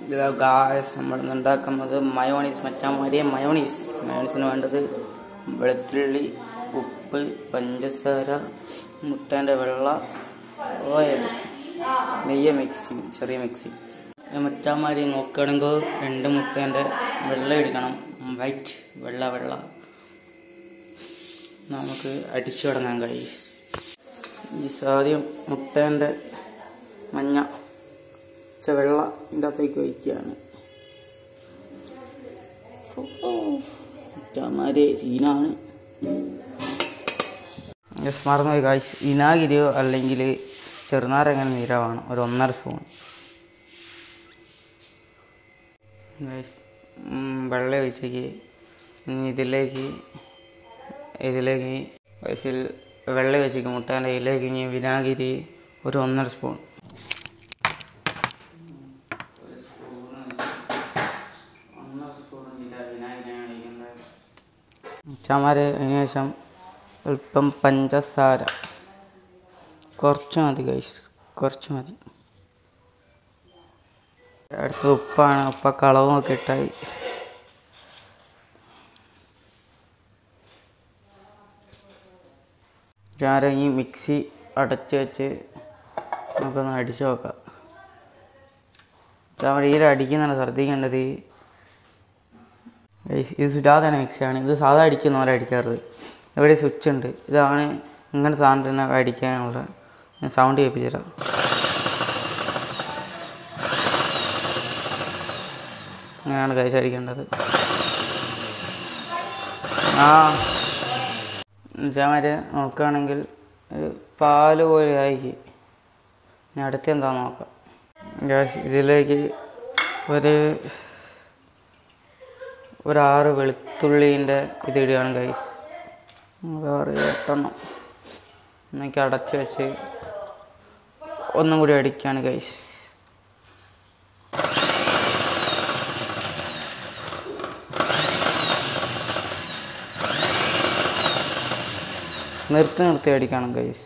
ഇതാ ഗായ്സ് നമ്മൾ ഇന്ന് ഉണ്ടാക്കുന്നത് മയോണീസ് മച്ചാമാരിയ മയോണീസ് മയോണീസിന് വേണ്ടത് വെളുത്തുള്ളി ഉപ്പ് പഞ്ചസാര മുട്ടേൻ്റെ വെള്ള ഓയിൽ നെയ്യ് മിക്സി ചെറിയ മിക്സി മച്ചാമാരി നോക്കുകയാണെങ്കിൽ രണ്ട് മുട്ടേൻ്റെ വെള്ള എടുക്കണം വൈറ്റ് വെള്ള വെള്ള നമുക്ക് അടിച്ചു തുടങ്ങാൻ കഴിയും ഈ സാദ്യം മുട്ടേൻ്റെ മഞ്ഞ ചെ വെള്ള ഇതിൻ്റെ അകത്തേക്ക് ഒഴിക്കുകയാണ് ചമാരെ സീനാണ് യെസ് മറന്നുപോയി കാശ് വിനാഗിരിയോ അല്ലെങ്കിൽ ചെറുനാരങ്ങനെ നീരവാണ് ഒരു ഒന്നര സ്പൂൺ ഗൈസ്, ഉം, വെള്ളം ഒഴിച്ചേക്ക് ഇനി ഇതിലേക്ക് ഇതിലേക്ക് വയസ്സിൽ വെള്ളം ഒഴിച്ചേക്ക് മുട്ടേൻ്റെ ഇതിലേക്ക് ഇനി വിനാഗിരി ഒരു ഒന്നര സ്പൂൺ ചമാര് അതിന് ശേഷം അല്പം പഞ്ചസാര കുറച്ച് മതി ഗൈസ് കുറച്ച് മതി അടുത്തത് ഉപ്പാണ് ഉപ്പ കളവും ഒക്കെ ഇട്ടായി ചാര ഈ മിക്സി അടച്ച് വെച്ച് നമുക്കൊന്ന് അടിച്ചു നോക്കാം ചാമര ഈ അടിക്കുന്നതാണ് ശ്രദ്ധിക്കേണ്ടത് ഗൈസ്, ഇത് സുജാതന മിക്സിയാണ് ഇത് സാധാ അടിക്കുന്ന പോലെ അടിക്കാറുള്ളത് ഇവിടെ സ്വിച്ച് ഉണ്ട് ഇതാണ് ഇങ്ങനെ സാധനത്തിന് അടിക്കാനുള്ള ഞാൻ സൗണ്ട് കേൾപ്പിച്ചു തരാം അങ്ങനെയാണ് കൈസ് അടിക്കേണ്ടത് ആ ചാമര് നോക്കുകയാണെങ്കിൽ ഒരു പാല് പോലെ ആയിക്ക് ഇനി അടുത്ത് എന്താ നോക്കാം ഗ്യാസ് ഇതിലേക്ക് ഒരു ഒരാറ് വെളുത്തുള്ളീൻ്റെ ഇത് ഇടുകയാണ് ഗൈസ് വേറെ എട്ടെണ്ണം എന്നൊക്കെ അടച്ച് വെച്ച് ഒന്നും കൂടി അടിക്കുകയാണ് ഗൈസ് നിർത്തി നിർത്തി അടിക്കണം ഗൈസ്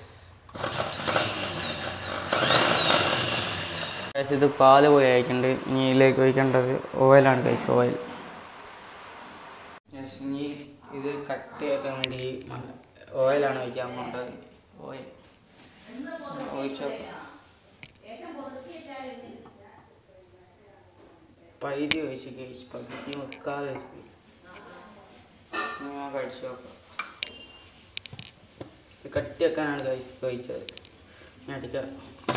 ഗൈസ് ഇത് പാല് പോയി അയക്കുന്നുണ്ട് ഇനി ഇതിലേക്ക് ഒഴിക്കേണ്ടത് ഓയിലാണ് ഗൈസ് ഓയിൽ ഇനി ഇത് കട്ട് ചെയ്യാൻ വേണ്ടി ഓയിലാണ് ഒഴിക്കാൻ പോകേണ്ടത് ഓയിൽ ഒഴിച്ചോ പൈതി ഒഴിച്ച് കഴിച്ച് പകുതി വെക്കാതെ വെച്ച് ഞാൻ കഴിച്ചു നോക്കാം ഇത് കട്ടി വെക്കാനാണ് കഴിച്ച് കഴിച്ചത് ഞാൻ അടിക്കാം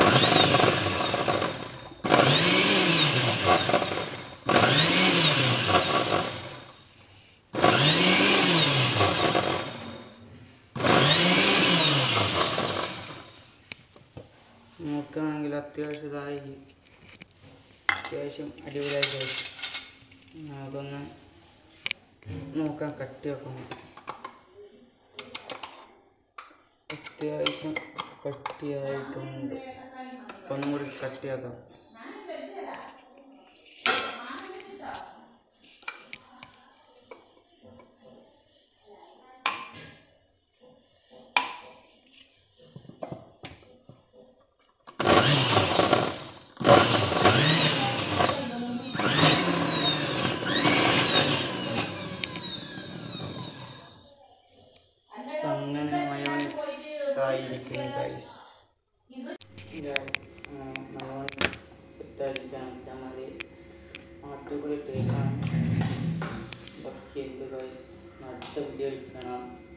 നോക്കുകയാണെങ്കിൽ അത്യാവശ്യം ഇതായി അത്യാവശ്യം അടിപൊളിയായി കഴിച്ചു നമുക്കൊന്ന് നോക്കാൻ കട്ടി വെക്കണം അത്യാവശ്യം കട്ടിയായിട്ടുണ്ട് അപ്പം ഒന്നും കൂടി കട്ടിയാക്കാം അങ്ങനെ മയോണൈസ് ആയിരിക്കുന്നു ഗൈസ് മയോണൈസ് സെറ്റായിരിക്കാൻ വെച്ചാൽ മതി അടിപൊളി ടേസ്റ്റാണ് ഇതൊക്കെ എന്ത് ഗൈസ് അടുത്ത വീഡിയോ കാണാം